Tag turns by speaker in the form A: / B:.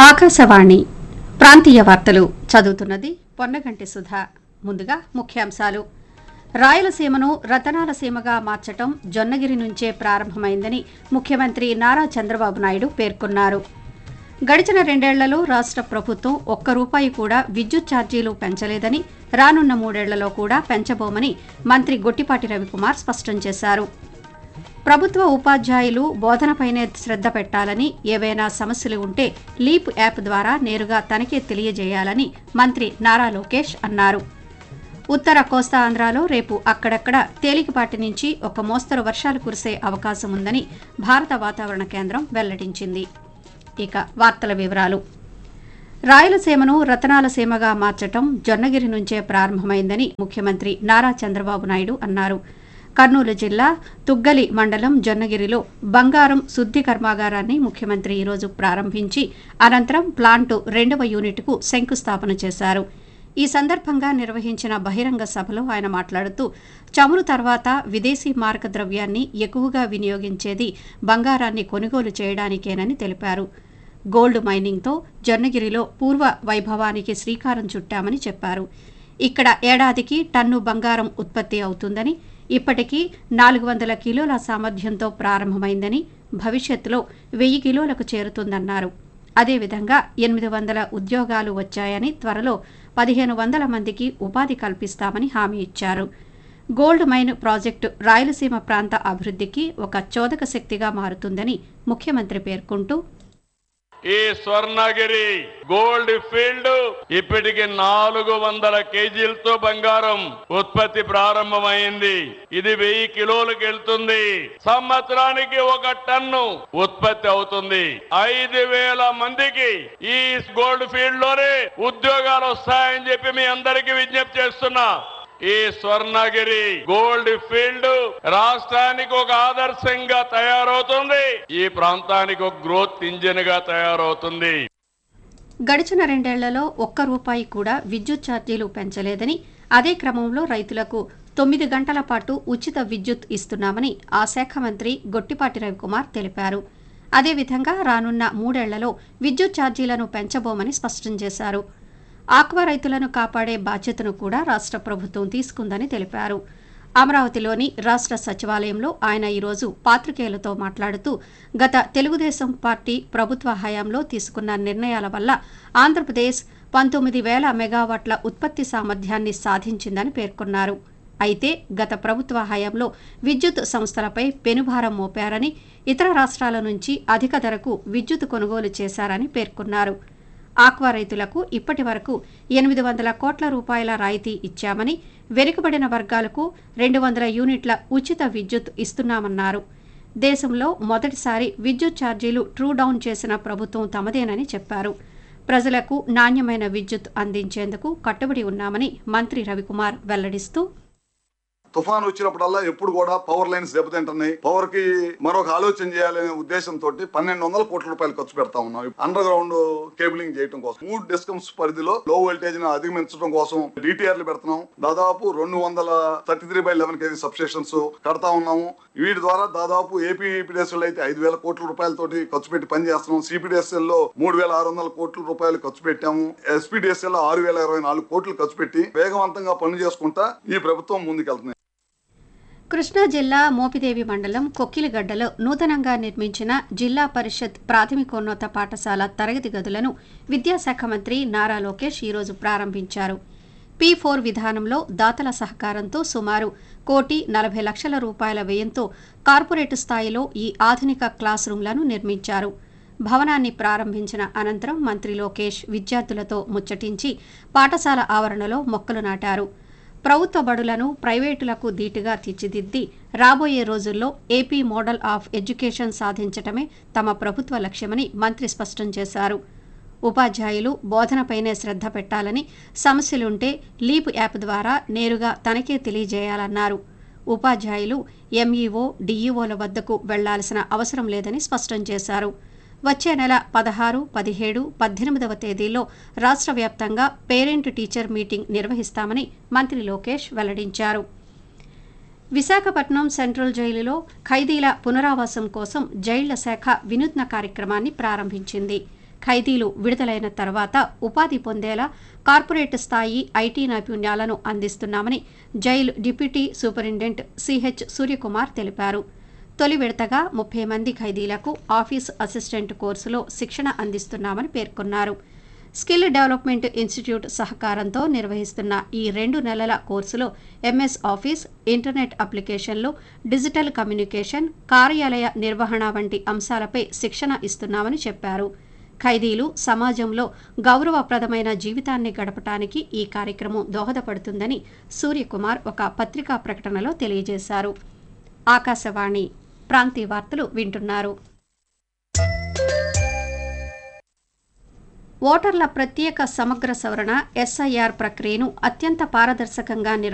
A: ఆకాశవాణి ప్రాంతీయ వార్తలు చదువుతున్నది పొన్నగంటి సుధా ముందుగా ముఖ్యాంశాలు రాయలసీమను రతనాల సీమగా మార్చటం జొన్నగిరి నుంచే ప్రారంభమైందని ముఖ్యమంత్రి నారా చంద్రబాబు నాయుడు పేర్కొన్నారు గడిచిన రెండేళ్లలో రాష్ట్ర ప్రభుత్వం ఒక్క రూపాయి కూడా విద్యుత్ ఛార్జీలు పెంచలేదని రానున్న మూడేళ్లలో కూడా పెంచబోమని మంత్రి గొట్టిపాటి రవికుమార్ స్పష్టం చేశారు ప్రభుత్వ ఉపాధ్యాయులు బోధనపైనే శ్రద్ధ పెట్టాలని ఏవైనా సమస్యలు ఉంటే లీప్ యాప్ ద్వారా నేరుగా తనకే తెలియజేయాలని మంత్రి నారా లోకేష్ అన్నారు ఉత్తర కోస్తా ఆంధ్రాలో రేపు అక్కడక్కడ తేలికపాటి నుంచి ఒక మోస్తరు వర్షాలు కురిసే అవకాశం ఉందని భారత వాతావరణ కేంద్రం వెల్లడించింది ఇక వార్తల వివరాలు రాయలసీమను రతనాల సీమగా మార్చటం జొన్నగిరి నుంచే ప్రారంభమైందని ముఖ్యమంత్రి నారా చంద్రబాబు నాయుడు అన్నారు కర్నూలు జిల్లా తుగ్గలి మండలం జొన్నగిరిలో బంగారం శుద్ధి కర్మాగారాన్ని ముఖ్యమంత్రి ఈరోజు ప్రారంభించి అనంతరం ప్లాంటు రెండవ యూనిట్కు శంకుస్థాపన చేశారు ఈ సందర్భంగా నిర్వహించిన బహిరంగ సభలో ఆయన మాట్లాడుతూ చమురు తర్వాత విదేశీ మారక ద్రవ్యాన్ని ఎక్కువగా వినియోగించేది బంగారాన్ని కొనుగోలు చేయడానికేనని తెలిపారు గోల్డ్ మైనింగ్తో జొన్నగిరిలో పూర్వ వైభవానికి శ్రీకారం చుట్టామని చెప్పారు ఇక్కడ ఏడాదికి టన్ను బంగారం ఉత్పత్తి అవుతుందని ఇప్పటికీ నాలుగు వందల కిలోల సామర్థ్యంతో ప్రారంభమైందని భవిష్యత్తులో వెయ్యి కిలోలకు చేరుతుందన్నారు అదేవిధంగా ఎనిమిది వందల ఉద్యోగాలు వచ్చాయని త్వరలో పదిహేను వందల మందికి ఉపాధి కల్పిస్తామని హామీ ఇచ్చారు గోల్డ్ మైన్ ప్రాజెక్టు రాయలసీమ ప్రాంత అభివృద్ధికి ఒక చోదక శక్తిగా మారుతుందని ముఖ్యమంత్రి పేర్కొంటూ
B: ఈ స్వర్ణగిరి గోల్డ్ ఫీల్డ్ ఇప్పటికి నాలుగు వందల కేజీలతో బంగారం ఉత్పత్తి ప్రారంభమైంది ఇది వెయ్యి కిలోలకు వెళ్తుంది సంవత్సరానికి ఒక టన్ను ఉత్పత్తి అవుతుంది ఐదు వేల మందికి ఈ గోల్డ్ ఫీల్డ్ లోనే ఉద్యోగాలు వస్తాయని చెప్పి మీ అందరికీ విజ్ఞప్తి చేస్తున్నా ఈ స్వర్ణగిరి గోల్డ్ ఫీల్డ్ రాష్ట్రానికి ఒక ఆదర్శంగా తయారవుతుంది ఈ ప్రాంతానికి ఒక గ్రోత్ ఇంజిన్ గా తయారవుతుంది
A: గడిచిన రెండేళ్లలో ఒక్క రూపాయి కూడా విద్యుత్ ఛార్జీలు పెంచలేదని అదే క్రమంలో రైతులకు తొమ్మిది గంటల పాటు ఉచిత విద్యుత్ ఇస్తున్నామని ఆ శాఖ మంత్రి గొట్టిపాటి రవికుమార్ తెలిపారు అదేవిధంగా రానున్న మూడేళ్లలో విద్యుత్ ఛార్జీలను పెంచబోమని స్పష్టం చేశారు ఆక్వా రైతులను కాపాడే బాధ్యతను కూడా రాష్ట్ర ప్రభుత్వం తీసుకుందని తెలిపారు అమరావతిలోని రాష్ట్ర సచివాలయంలో ఆయన ఈరోజు పాత్రికేయులతో మాట్లాడుతూ గత తెలుగుదేశం పార్టీ ప్రభుత్వ హయాంలో తీసుకున్న నిర్ణయాల వల్ల ఆంధ్రప్రదేశ్ పంతొమ్మిది వేల మెగావాట్ల ఉత్పత్తి సామర్థ్యాన్ని సాధించిందని పేర్కొన్నారు అయితే గత ప్రభుత్వ హయాంలో విద్యుత్ సంస్థలపై పెనుభారం మోపారని ఇతర రాష్ట్రాల నుంచి అధిక ధరకు విద్యుత్ కొనుగోలు చేశారని పేర్కొన్నారు ఆక్వా రైతులకు ఇప్పటి వరకు ఎనిమిది వందల కోట్ల రూపాయల రాయితీ ఇచ్చామని వెనుకబడిన వర్గాలకు రెండు వందల యూనిట్ల ఉచిత విద్యుత్ ఇస్తున్నామన్నారు దేశంలో మొదటిసారి విద్యుత్ ఛార్జీలు ట్రూ డౌన్ చేసిన ప్రభుత్వం తమదేనని చెప్పారు ప్రజలకు నాణ్యమైన విద్యుత్ అందించేందుకు కట్టుబడి ఉన్నామని మంత్రి రవికుమార్ వెల్లడిస్తూ
C: తుఫాన్ వచ్చినప్పుడల్లా ఎప్పుడు కూడా పవర్ లైన్స్ దెబ్బతింటున్నాయి పవర్ కి మరొక ఆలోచన చేయాలనే ఉద్దేశంతో పన్నెండు వందల కోట్ల రూపాయలు ఖర్చు పెడతా ఉన్నాం అండర్ గ్రౌండ్ కేబులింగ్ చేయడం కోసం మూడు డిస్కమ్స్ పరిధిలో లో వోల్టేజ్ ని అధిగమించడం కోసం డిటిఆర్లు పెడుతున్నాం దాదాపు రెండు వందల thirty three by eleven KV substations కడతా ఉన్నాము వీటి ద్వారా దాదాపు ఏపీ ఈపీడీఎస్ఎల్ అయితే ఐదు వేల కోట్ల రూపాయలతోటి ఖర్చు పెట్టి పనిచేస్తున్నాం సిపిడిఎస్ఎల్ లో మూడు వేల ఆరు వందల కోట్ల రూపాయలు ఖర్చు పెట్టాము ఎస్పీడిఎస్ఎల్ లో ఆరు వేల ఇరవై నాలుగు కోట్లు ఖర్చు పెట్టి వేగవంతంగా పనులు చేసుకుంటా ఈ ప్రభుత్వం ముందుకెళ్తుంది
A: కృష్ణా జిల్లా మోపిదేవి మండలం కొక్కిలిగడ్డలో నూతనంగా నిర్మించిన జిల్లా పరిషత్ ప్రాథమికోన్నత పాఠశాల తరగతి గదులను విద్యాశాఖ మంత్రి నారా లోకేష్ ఈరోజు ప్రారంభించారు పీ ఫోర్ విధానంలో దాతల సహకారంతో సుమారు కోటి నలభై లక్షల రూపాయల వ్యయంతో కార్పొరేట్ స్థాయిలో ఈ ఆధునిక క్లాస్ రూమ్లను నిర్మించారు భవనాన్ని ప్రారంభించిన అనంతరం మంత్రి లోకేష్ విద్యార్థులతో ముచ్చటించి పాఠశాల ఆవరణలో మొక్కలు నాటారు ప్రభుత్వ బడులను ప్రైవేటులకు ధీటుగా తీర్చిదిద్ది రాబోయే రోజుల్లో ఏపీ మోడల్ ఆఫ్ ఎడ్యుకేషన్ సాధించటమే తమ ప్రభుత్వ లక్ష్యమని మంత్రి స్పష్టం చేశారు ఉపాధ్యాయులు బోధనపైనే శ్రద్ధ పెట్టాలని సమస్యలుంటే లీప్ యాప్ ద్వారా నేరుగా తనకే తెలియజేయాలన్నారు ఉపాధ్యాయులు ఎంఈఓ డీఈఓల వద్దకు వెళ్లాల్సిన అవసరం లేదని స్పష్టం చేశారు వచ్చే నెల పదహారు పదిహేడు పద్దెనిమిదవ తేదీల్లో రాష్ట్ర వ్యాప్తంగా పేరెంట్ టీచర్ మీటింగ్ నిర్వహిస్తామని మంత్రి లోకేష్ వెల్లడించారు విశాఖపట్నం సెంట్రల్ జైలులో ఖైదీల పునరావాసం కోసం జైళ్ల శాఖ వినూత్న కార్యక్రమాన్ని ప్రారంభించింది ఖైదీలు విడుదలైన తర్వాత ఉపాధి పొందేలా కార్పొరేట్ స్థాయి ఐటీ నైపుణ్యాలను అందిస్తున్నామని jail deputy superintendent CH Suryakumar తెలిపారు తొలి విడతగా ముప్పై మంది ఖైదీలకు ఆఫీస్ అసిస్టెంట్ కోర్సులో శిక్షణ అందిస్తున్నామని పేర్కొన్నారు స్కిల్ డెవలప్మెంట్ ఇన్స్టిట్యూట్ సహకారంతో నిర్వహిస్తున్న ఈ రెండు నెలల కోర్సులో ఎంఎస్ ఆఫీస్ ఇంటర్నెట్ అప్లికేషన్లు డిజిటల్ కమ్యూనికేషన్ కార్యాలయ నిర్వహణ వంటి అంశాలపై శిక్షణ ఇస్తున్నామని చెప్పారు ఖైదీలు సమాజంలో గౌరవప్రదమైన జీవితాన్ని గడపటానికి ఈ కార్యక్రమం దోహదపడుతుందని సూర్యకుమార్ ఒక పత్రికా ప్రకటనలో తెలియజేశారు ఆకాశవాణి ప్రాంతీయ వార్తలు వింటున్నారు ఓటర్ల ప్రత్యేక సమగ్ర సవరణ ఎస్ఐఆర్ ప్రక్రియను అత్యంత పారదర్శకంగా నిర్వ